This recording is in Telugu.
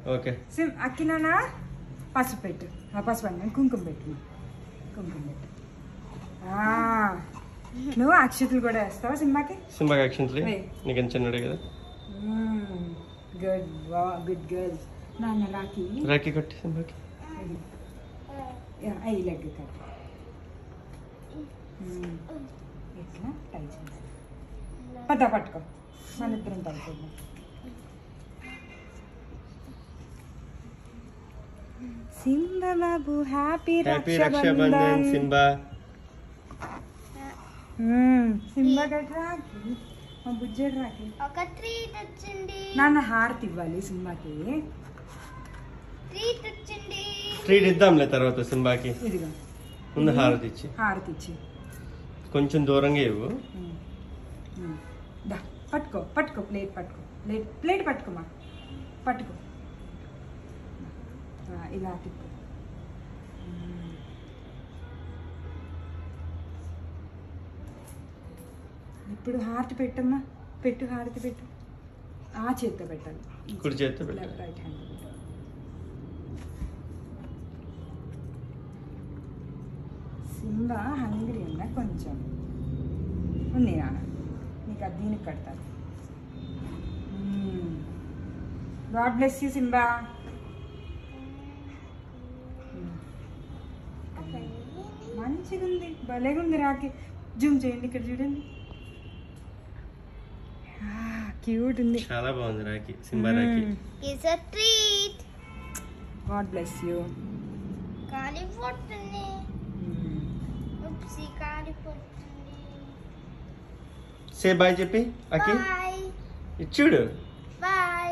ఓకే సిమ్ అక్కినానా పసుపు పెట్టు ఆ పసుపు అంటే కుంకుమ పెట్టు కుంకుమ పెట్టు ఆ, నువ్వు అక్షతలు కూడా వేస్తావా సినిమాకి సింబాకి యాక్షన్స్ Hey. నీకు చిన్నడే కదా గుడ్ వా గుడ్ గర్ల్ నాన్న రాకి రాఖీ కట్టి సింబాకి ఐ లెగ్ కట్ ఇట్లా టై చేసి పద పట్టుకో మన ఇద్దరం టై చేద్దాం సింబ బాబు happy happy Raksha Bandhan Simba Simba గట్ రాకి మా బుజ్జడు రాకి ఒక ట్రీట్ వచ్చింది నాన్న హారతి ఇవ్వాలి సింబాకి ట్రీట్ వచ్చింది ట్రీట్ ఇద్దాంలే తర్వాత సింబాకి ఇదిగో ముందు హారతి ఇచ్చి హారతి ఇచ్చి కొంచెం దూరంగా ఇవ్వు ఉమ్. ఉమ్. దా పట్టుకో పట్టుకో ప్లేట్ పట్టుకో ప్లేట్ ప్లేట్ పట్టుకోమా పట్టుకో ఆ, ఇలా తిప్పు ఉమ్. ఇప్పుడు హారతి పెట్టమ్మా పెట్టు హారతి పెట్టు ఆ చేత్తో పెట్టాలి కుడి చేత్తో పెట్టాలి. రైట్ హ్యాండ్ పెట్టు సింబా హంగ్రీ ఉందా కొంచెం ఉంది నాన్న నీకు అది దీనికి కడతాను గాడ్ బ్లెస్ యూ సింబా మంచిగా ఉంది భలేగా ఉంది రాకి జూమ్ చేయండి ఇక్కడ చూడండి క్యూట్ ఉంది చాలా బాగుంది rakhi Simba rakhi is a treat God bless you కాలిపోతుంది ఉప్సి కాలిపోతుంది సే బాయ్ చెప్పి అకి బాయ్ ఇచ్చుడు బాయ్